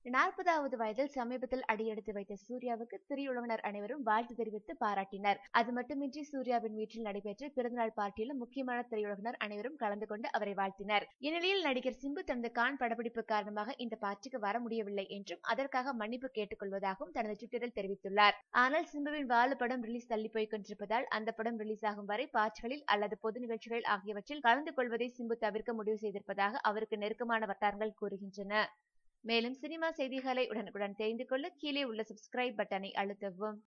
நாற்பதாவது வயதில் சமீபத்தில் அடியெடுத்து வைத்த சூர்யாவுக்கு திரையுலகினர் அனைவரும் வாழ்த்து தெரிவித்து பாராட்டினர் அது மட்டுமின்றி சூர்யாவின் வீட்டில் நடைபெற்ற பிறந்தநாள் பார்ட்டியிலும் முக்கியமான திரையுலகினர் அனைவரும் கலந்து கொண்டு அவரை வாழ்த்தினர் இந்நிலையில் நடிகர் சிம்பு தனது கான் படப்பிடிப்பு காரணமாக இந்த பார்ட்டிக்கு வர முடியவில்லை என்றும் அதற்காக மன்னிப்பு கேட்டுக்கொள்வதாகவும் தனது ட்விட்டரில் தெரிவித்துள்ளார் ஆனால் சிம்புவின் வாழு படம் ரிலீஸ் தள்ளி போய் கொண்டிருப்பதால் அந்த படம் ரிலீஸ் ஆகும் வரை பார்ட்டிகளில் அல்லது பொது நிகழ்ச்சிகள் ஆகியவற்றில் கலந்து கொள்வதை சிம்பு தவிர்க்க முடிவு செய்திருப்பதாக அவருக்கு நெருக்கமான வட்டாரங்கள் கூறுகின்றன மேலும் சினிமா செய்திகளை உடனுக்குடன் தெரிந்து கொள்ள கீழே உள்ள சப்ஸ்கிரைப் பட்டனை அழுத்தவும்